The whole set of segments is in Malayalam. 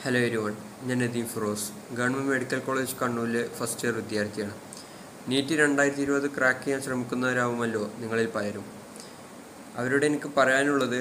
ഹലോ എരിവൺ ഞാൻ Nadeem Firoz government medical college കണ്ണൂരിലെ ഫസ്റ്റ് ഇയർ വിദ്യാർത്ഥിയാണ് നീറ്റ് രണ്ടായിരത്തി ഇരുപത് ക്രാക്ക് ചെയ്യാൻ ശ്രമിക്കുന്നവരാവുമല്ലോ നിങ്ങളിൽ പലരും അവരോട് എനിക്ക് പറയാനുള്ളത്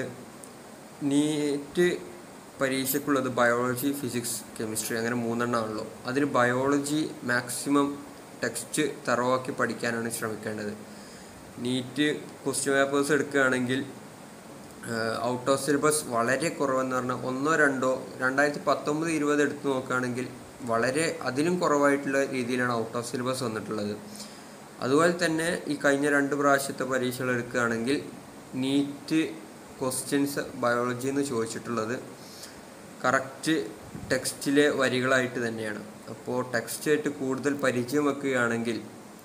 നീറ്റ് പരീക്ഷയ്ക്കുള്ളത് ബയോളജി ഫിസിക്സ് കെമിസ്ട്രി അങ്ങനെ മൂന്നെണ്ണമാണല്ലോ അതിൽ ബയോളജി മാക്സിമം ടെക്സ്റ്റ് തറവാക്കി പഠിക്കാനാണ് ശ്രമിക്കേണ്ടത് നീറ്റ് ക്വസ്റ്റ്യൻ പേപ്പേഴ്സ് എടുക്കുകയാണെങ്കിൽ ഔട്ട് ഓഫ് സിലബസ് വളരെ കുറവെന്ന് പറഞ്ഞാൽ ഒന്നോ രണ്ടോ രണ്ടായിരത്തി പത്തൊമ്പത് ഇരുപത് എടുത്ത് നോക്കുകയാണെങ്കിൽ വളരെ അതിലും കുറവായിട്ടുള്ള രീതിയിലാണ് ഔട്ട് ഓഫ് സിലബസ് വന്നിട്ടുള്ളത് അതുപോലെ തന്നെ ഈ കഴിഞ്ഞ രണ്ട് പ്രാവശ്യത്തെ പരീക്ഷകൾ എടുക്കുകയാണെങ്കിൽ നീറ്റ് ക്വസ്റ്റ്യൻസ് ബയോളജിയിൽ നിന്ന് ചോദിച്ചിട്ടുള്ളത് കറക്റ്റ് ടെക്സ്റ്റിലെ വരികളായിട്ട് തന്നെയാണ് അപ്പോൾ ടെക്സ്റ്റായിട്ട് കൂടുതൽ പരിചയം വെക്കുകയാണെങ്കിൽ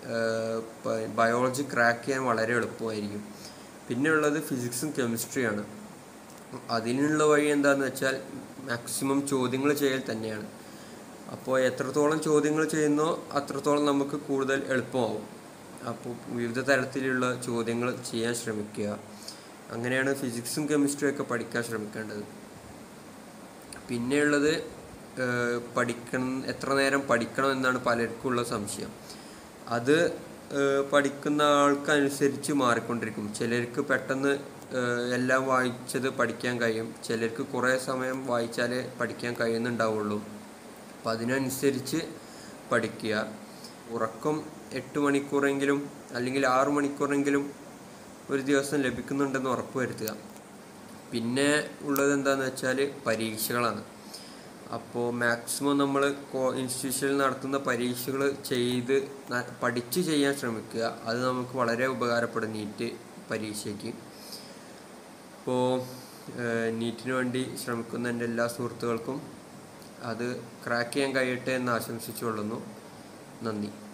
ബയോളജി ക്രാക്ക് ചെയ്യാൻ വളരെ എളുപ്പമായിരിക്കും പിന്നെ ഉള്ളത് ഫിസിക്സും കെമിസ്ട്രിയാണ് അതിനുള്ള വഴി എന്താണെന്ന് വെച്ചാൽ മാക്സിമം ചോദ്യങ്ങൾ ചെയ്യൽ തന്നെയാണ് അപ്പോൾ എത്രത്തോളം ചോദ്യങ്ങൾ ചെയ്യുന്നോ അത്രത്തോളം നമുക്ക് കൂടുതൽ എളുപ്പമാവും അപ്പോൾ വിവിധ തരത്തിലുള്ള ചോദ്യങ്ങൾ ചെയ്യാൻ ശ്രമിക്കുക അങ്ങനെയാണ് ഫിസിക്സും കെമിസ്ട്രിയും ഒക്കെ പഠിക്കാൻ ശ്രമിക്കേണ്ടത് പിന്നെയുള്ളത് പഠിക്കണം എത്ര നേരം പഠിക്കണം എന്നാണ് പലർക്കും ഉള്ള സംശയം അത് പഠിക്കുന്ന ആൾക്കനുസരിച്ച് മാറിക്കൊണ്ടിരിക്കും ചിലർക്ക് പെട്ടെന്ന് എല്ലാം വായിച്ചത് പഠിക്കാൻ കഴിയും ചിലർക്ക് കുറേ സമയം വായിച്ചാലേ പഠിക്കാൻ കഴിയുന്നുണ്ടാവുള്ളൂ അപ്പം അതിനനുസരിച്ച് പഠിക്കുക ഉറക്കം എട്ട് മണിക്കൂറെങ്കിലും അല്ലെങ്കിൽ ആറ് മണിക്കൂറെങ്കിലും ഒരു ദിവസം ലഭിക്കുന്നുണ്ടെന്ന് ഉറപ്പ് വരുത്തുക പിന്നെ ഉള്ളത് എന്താണെന്ന് വെച്ചാൽ പരീക്ഷകളാണ് അപ്പോൾ മാക്സിമം നമ്മൾ ഇൻസ്റ്റിറ്റ്യൂഷനിൽ നടത്തുന്ന പരീക്ഷകൾ ചെയ്ത് പഠിച്ച് ചെയ്യാൻ ശ്രമിക്കുക അത് നമുക്ക് വളരെ ഉപകാരപ്പെടും നീറ്റ് പരീക്ഷയ്ക്ക് അപ്പോൾ നീറ്റിന് വേണ്ടി ശ്രമിക്കുന്ന എൻ്റെ എല്ലാ സുഹൃത്തുക്കൾക്കും അത് ക്രാക്ക് ചെയ്യാൻ കഴിയട്ടെ എന്ന് ആശംസിച്ചുകൊള്ളുന്നു നന്ദി